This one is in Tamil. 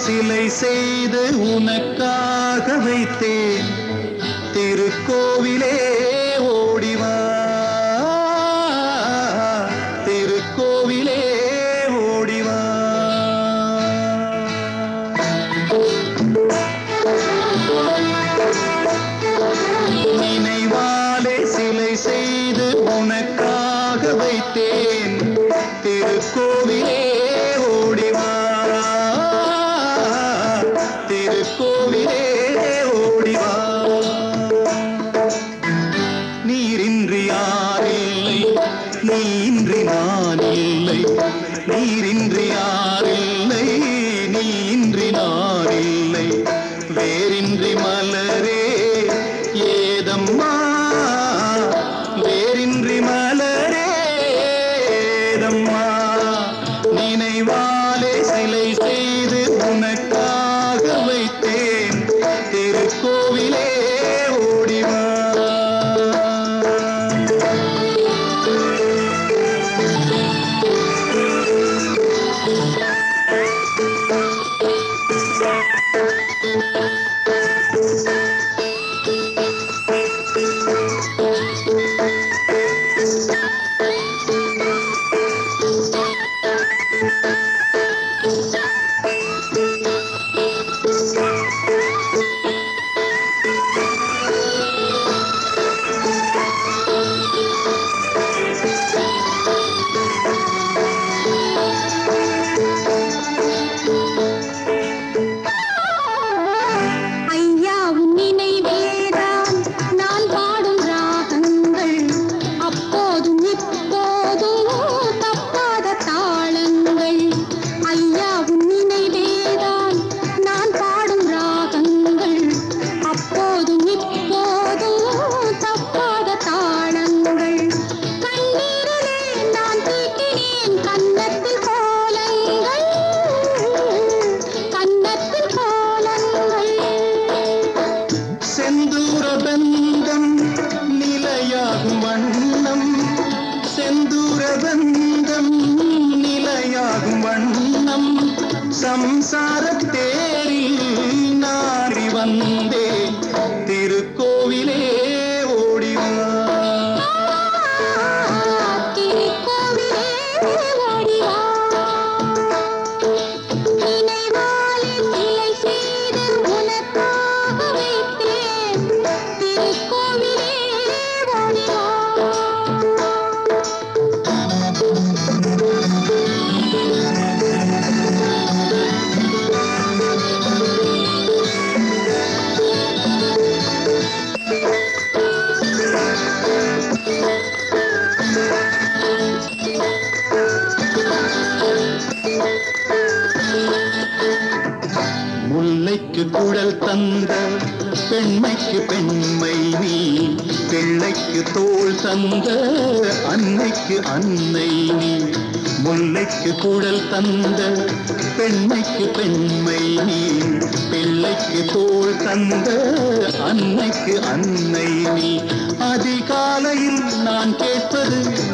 சிலை செய்து உனக்காக வைத்தேன் திருக்கோவிலே ஓடிவா திருக்கோவிலே ஓடிவா நினைவாலே சிலை செய்து உனக்காக வைத்தேன் திருக்கோவிலே ஓடிவா திருக்கோவிலே ஓடிவா நீரின்றி யாரில்லை நீன்றி நான் இல்லை நீரின்றி யாரில்லை நீன்றி நான் இல்லை வேரின்றி மலரே ஏதம்மா வேரின்றி மலரே ஏதம்மா நினைவாலே சிலை செய்து உனக்காக வைத்தேன் திருக்கோவிலே ஓடிவா ஐயா உன் நினைவேதான் நான் பாடும் ராகங்கள் அப்போதும் இப்போதும் தப்பாத தாளங்கள் ஐயா உன் நினைவேதான் நான் பாடும் ராகங்கள் அப்போதும் இப்போதும் தப்பாத தாளங்கள் கண்ணீரிலே நான் தீட்டினேன் கன்னத்தில் கோலங்கள் கன்னத்தில் கோலங்கள் செந்தூர பந்தம் நிலையாகும் வண்ணம் செந்தூர பந்தம் நிலையாகும் வண்ணம் சம்சார தேரில் நாடி வந்தேன் திருக்கோவிலே ஓடிவா திருக்கோவிலே ஓடிவா நினைவாலே சிலை செய்து உனக்காக வைத்தேன் திருக்கோவிலே ஓடிவா முல்லைக்கு குழல் தந்த பெண்மைக்கு பெண்மை நீ பிள்ளைக்கு தோள் தந்த அன்னைக்கு அன்னை நீ முல்லைக்கு குழல் தந்த பெண்மைக்கு பெண்மை நீ பிள்ளைக்கு தோள் தந்த அன்னைக்கு அன்னை நீ அதிகாலையில் நான் கேட்பது